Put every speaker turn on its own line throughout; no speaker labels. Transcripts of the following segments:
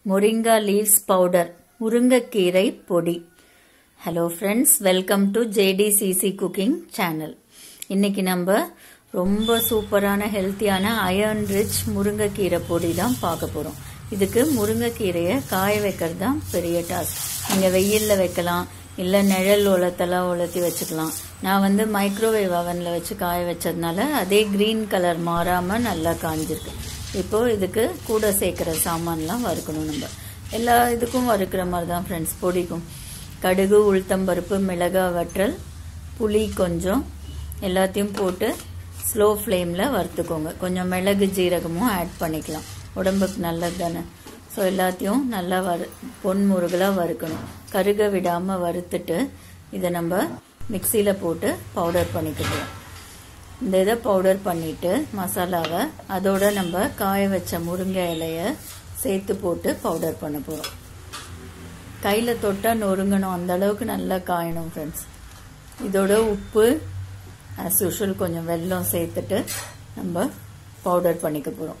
moringa leaves powder முருங்கைக்கீரை பொடி hello friends welcome to J D C C cooking channel இன்னைக்கு நம்ம ரொம்ப சூப்பரான ஹெல்த்தியான அயர்ன் ரிச் முருங்கைக்கீரை பொடி தான் பார்க்க போகிறோம் இதுக்கு முருங்கைக்கீரையை காய வைக்கிறது தான் பெரிய டாஸ்க் நீங்கள் வெயிலில் வைக்கலாம் இல்லை நிழல் உலத்தெல்லாம் உலர்த்தி வச்சுக்கலாம் நான் வந்து மைக்ரோவேவ் அவனில் வச்சு காய வச்சதுனால அதே க்ரீன் கலர் மாறாமல் நல்லா காஞ்சிருக்கு இப்போ இதுக்கு கூட சேர்க்குற சாமான்லாம் வறுக்கணும் நம்ம எல்லா இதுக்கும் வறுக்கிற மாதிரி தான் ஃப்ரெண்ட்ஸ் பொடிக்கும் கடுகு உளுத்தம்பருப்பு மிளகாய் வற்றல் புளி கொஞ்சம் எல்லாத்தையும் போட்டு ஸ்லோ ஃப்ளேமில் வறுத்துக்கோங்க கொஞ்சம் மிளகு ஜீரகமும் ஆட் பண்ணிக்கலாம் உடம்புக்கு நல்லது தானே ஸோ எல்லாத்தையும் நல்லா வறு பொன் முருகலாக வறுக்கணும் கருக விடாமல் வறுத்துட்டு இதை நம்ம மிக்சியில் போட்டு பவுடர் பண்ணிக்கிட்டோம் இந்த இதை பவுடர் பண்ணிட்டு மசாலாவை அதோட நம்ம காய வச்ச முருங்கை இலைய சேர்த்து போட்டு பவுடர் பண்ண போகிறோம் கையில் தொட்டால் நொறுங்கணும் அந்த அளவுக்கு நல்லா காயணும் ஃப்ரெண்ட்ஸ் இதோட உப்பு ஆஸ் யூஷுவல் கொஞ்சம் வெல்லம் சேர்த்துட்டு நம்ம பவுடர் பண்ணிக்க போகிறோம்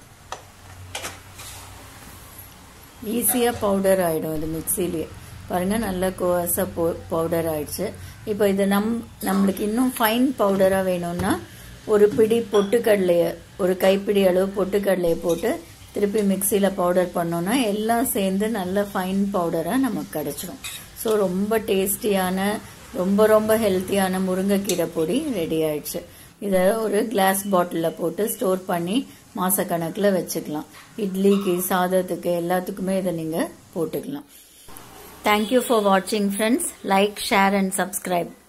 ஈஸியாக பவுடர் ஆகிடும் இது மிக்சிலேயே பாருங்கள் நல்லா கோவஸாக போ பவுடர் ஆயிடுச்சு இப்போ இது நம் நம்மளுக்கு இன்னும் ஃபைன் பவுடராக வேணும்னா ஒரு பிடி பொட்டுக்கடலையை ஒரு கைப்பிடி அளவு பொட்டுக்கடலையை போட்டு திருப்பி மிக்சியில் பவுடர் பண்ணோன்னா எல்லாம் சேர்ந்து நல்ல ஃபைன் பவுடராக நமக்கு கிடச்சிடும் ஸோ ரொம்ப டேஸ்டியான ரொம்ப ரொம்ப ஹெல்த்தியான முருங்கைக்கீரை பொடி ரெடி ஆயிடுச்சு இதை ஒரு கிளாஸ் பாட்டிலில் போட்டு ஸ்டோர் பண்ணி மாசக்கணக்கில் வச்சுக்கலாம் இட்லிக்கு சாதத்துக்கு எல்லாத்துக்குமே இதை நீங்கள் போட்டுக்கலாம் தேங்க்யூ ஃபார் வாட்சிங் friends like share and subscribe